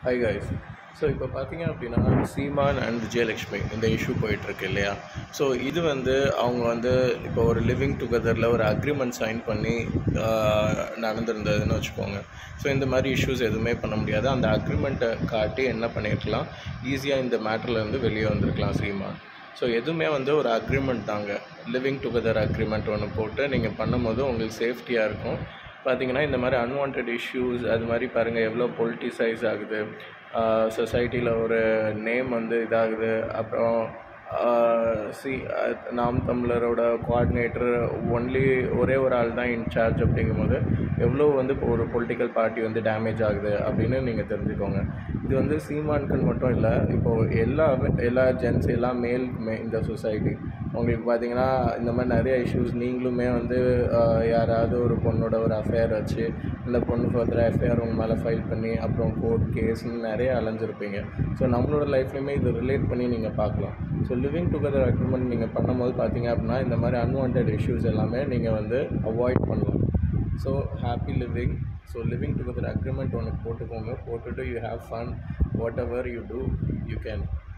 hi guys so இப்போ பார்த்தீங்க அப்படின்னா சீமான் அண்ட் விஜயலக்ஷ்மி இந்த இஷ்யூ போயிட்டுருக்கு இல்லையா ஸோ இது வந்து அவங்க வந்து இப்போ ஒரு லிவிங் டுகெதரில் ஒரு அக்ரிமெண்ட் சைன் பண்ணி ஆஹ், நடந்திருந்ததுன்னு வச்சுக்கோங்க ஸோ இந்த மாதிரி இஷ்யூஸ் எதுவுமே பண்ண முடியாது அந்த அக்ரிமெண்ட்டை காட்டி என்ன பண்ணியிருக்கலாம் ஈஸியாக இந்த மேட்டர்லேருந்து வெளியே வந்திருக்கலாம் சீமான் ஸோ எதுவுமே வந்து ஒரு அக்ரிமெண்ட் தாங்க லிவிங் டுகெதர் அக்ரிமெண்ட் ஒன்று போட்டு நீங்கள் பண்ணும்போது உங்களுக்கு சேஃப்டியாக இருக்கும் பார்த்தீங்கன்னா இந்த மாதிரி அன்வான்ட் இஷ்யூஸ் அது மாதிரி பாருங்கள் எவ்வளோ பொலிட்டிசைஸ் ஆகுது சொசைட்டியில் ஒரு நேம் வந்து இதாகுது அப்புறம் சி நாம் தமிழரோட கோஆர்டினேட்டர் ஒன்லி ஒரே ஒரு ஆள் தான் இன்சார்ஜ் அப்படிங்கும்போது எவ்வளோ வந்து இப்போ ஒரு பொலிட்டிக்கல் பார்ட்டி வந்து டேமேஜ் ஆகுது அப்படின்னு நீங்கள் தெரிஞ்சுக்கோங்க இது வந்து சீமான்கள் மட்டும் இல்லை இப்போது எல்லா எல்லா ஜென்ஸ் எல்லா மேலுக்குமே இந்த சொசைட்டி உங்களுக்கு பார்த்தீங்கன்னா இந்த மாதிரி நிறைய இஷ்யூஸ் நீங்களுமே வந்து ஆஹ், யாராவது ஒரு பொண்ணோட ஒரு அஃபேர் வச்சு இந்த பொண்ணு ஃபர்தராக எஃப்ஐஆர் உங்கள் மேலே ஃபைல் பண்ணி அப்புறம் கோர்ட் கேஸ்னு நிறைய அலைஞ்சிருப்பீங்க ஸோ நம்மளோட லைஃப்லையுமே இது ரிலேட் பண்ணி நீங்கள் பார்க்கலாம் ஸோ லிவிங் டுகெதர் அக்ரிமெண்ட் நீங்கள் பண்ணும்போது பார்த்தீங்க அப்படின்னா இந்த மாதிரி அன்வான்ட் இஷ்யூஸ் எல்லாமே நீங்கள் வந்து அவாய்ட் பண்ணலாம் so happy living so living together agreement ஒன்று போட்டுக்கோங்க போட்டுட்டு you have fun whatever you do you can